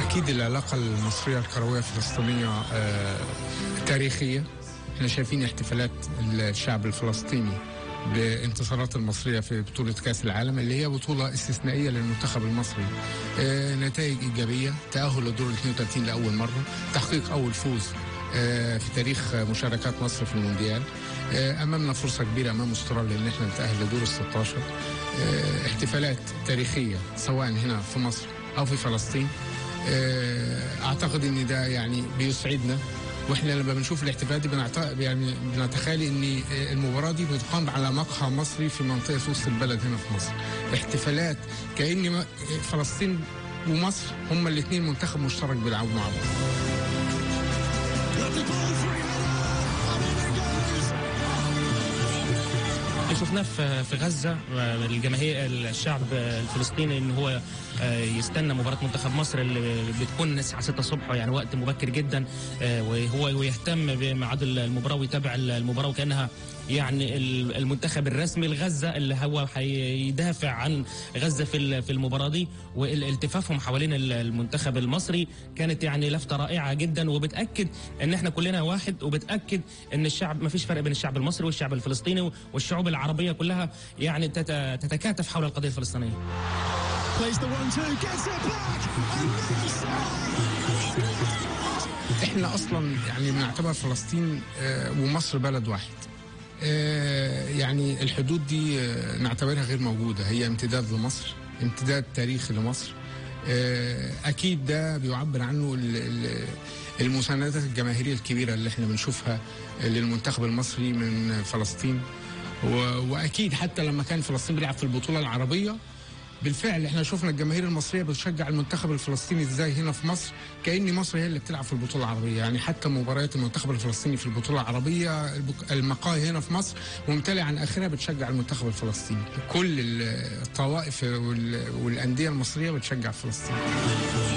أكيد العلاقة المصرية الكروية الفلسطينية آه، تاريخية احنا شايفين احتفالات الشعب الفلسطيني بانتصارات المصرية في بطولة كأس العالم اللي هي بطولة استثنائية للمنتخب المصري آه، نتائج إيجابية تأهل لدور 32 لأول مرة تحقيق أول فوز آه، في تاريخ مشاركات مصر في المونديال آه، امامنا فرصه كبيره امام استراليا ان احنا نتاهل لدور ال 16 آه، احتفالات تاريخيه سواء هنا في مصر او في فلسطين آه، اعتقد ان ده يعني بيسعدنا واحنا لما بنشوف الاحتفالات دي بنعت... يعني بنتخيل ان المباراه دي بتقام على مقهى مصري في منطقه وسط البلد هنا في مصر احتفالات كان م- فلسطين ومصر هما الاثنين منتخب مشترك بيلعبوا مع بعض اللي شفناه في في غزه آه، الجماهير الشعب الفلسطيني ان هو آه، يستنى مباراه منتخب مصر اللي بتكون الساعه 6 الصبح يعني وقت مبكر جدا آه، وهو ويهتم بميعاد المباراه ويتابع المباراه وكانها يعني ال- المنتخب الرسمي لغزه اللي هو هيدافع عن غزه في ال- في المباراه دي والالتفافهم حوالين ال- المنتخب المصري كانت يعني لفته رائعه جدا وبتاكد ان احنا كلنا واحد وبتاكد ان الشعب ما فيش فرق بين الشعب المصري والشعب الفلسطيني والشعوب العربيه كلها يعني تت- تتكاتف حول القضيه الفلسطينيه Plays the one two, gets it back, and احنا اصلا يعني بنعتبر فلسطين آه، ومصر بلد واحد آه، يعني الحدود دي آه، نعتبرها غير موجوده هي امتداد لمصر امتداد تاريخي لمصر آه، اكيد ده بيعبر عنه ال- ال- المساندات الجماهيريه الكبيره اللي احنا بنشوفها للمنتخب المصري من فلسطين و- واكيد حتى لما كان فلسطين بيلعب في البطوله العربيه بالفعل احنا شفنا الجماهير المصريه بتشجع المنتخب الفلسطيني ازاي هنا في مصر كأن مصر هي اللي بتلعب في البطوله العربيه يعني حتى مباريات المنتخب الفلسطيني في البطوله العربيه البك- المقاهي هنا في مصر ممتلئه عن اخرها بتشجع المنتخب الفلسطيني كل الطوائف وال- والانديه المصريه بتشجع فلسطين